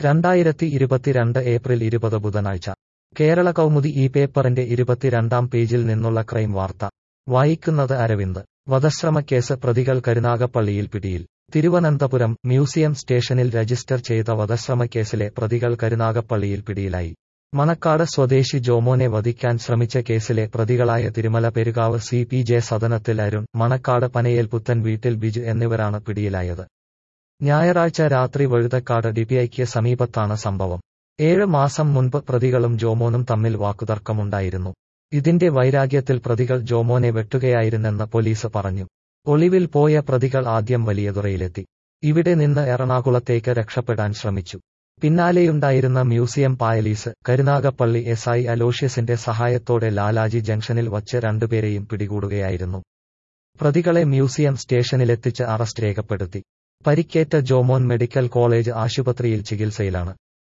രണ്ടായിരത്തി ഇരുപത്തിരണ്ട് ഏപ്രിൽ ഇരുപത് ബുധനാഴ്ച കേരള കൗമുദി ഈ പേപ്പറിന്റെ ഇരുപത്തിരണ്ടാം പേജിൽ നിന്നുള്ള ക്രൈം വാർത്ത വായിക്കുന്നത് അരവിന്ദ് വധശ്രമക്കേസ് പ്രതികൾ കരുനാഗപ്പള്ളിയിൽ പിടിയിൽ തിരുവനന്തപുരം മ്യൂസിയം സ്റ്റേഷനിൽ രജിസ്റ്റർ ചെയ്ത വധശ്രമക്കേസിലെ പ്രതികൾ കരുനാഗപ്പള്ളിയിൽ പിടിയിലായി മണക്കാട് സ്വദേശി ജോമോനെ വധിക്കാൻ ശ്രമിച്ച കേസിലെ പ്രതികളായ Thirumala Perukavu C P J സദനത്തിൽ അരുൺ മണക്കാട് പനയേൽ പുത്തൻ വീട്ടിൽ ബിജു എന്നിവരാണ് പിടിയിലായത് ഞായറാഴ്ച രാത്രി വഴുതക്കാട് ഡിപിഐക്ക് സമീപത്താണ് സംഭവം ഏഴ് മാസം മുൻപ് പ്രതികളും ജോമോനും തമ്മിൽ വാക്കുതർക്കമുണ്ടായിരുന്നു ഇതിന്റെ വൈരാഗ്യത്തിൽ പ്രതികൾ ജോമോനെ വെട്ടുകയായിരുന്നെന്ന് പോലീസ് പറഞ്ഞു ഒളിവിൽ പോയ പ്രതികൾ ആദ്യം വലിയതുറയിലെത്തി ഇവിടെ നിന്ന് എറണാകുളത്തേക്ക് രക്ഷപ്പെടാൻ ശ്രമിച്ചു പിന്നാലെയുണ്ടായിരുന്ന museum police Karunagappally S I അലോഷ്യസിന്റെ സഹായത്തോടെ ലാലാജി ജംഗ്ഷനിൽ വച്ച് രണ്ടുപേരെയും പിടികൂടുകയായിരുന്നു പ്രതികളെ മ്യൂസിയം സ്റ്റേഷനിലെത്തിച്ച് അറസ്റ്റ് രേഖപ്പെടുത്തി പരിക്കേറ്റ ജോമോൻ മെഡിക്കൽ കോളേജ് ആശുപത്രിയിൽ ചികിത്സയിലാണ്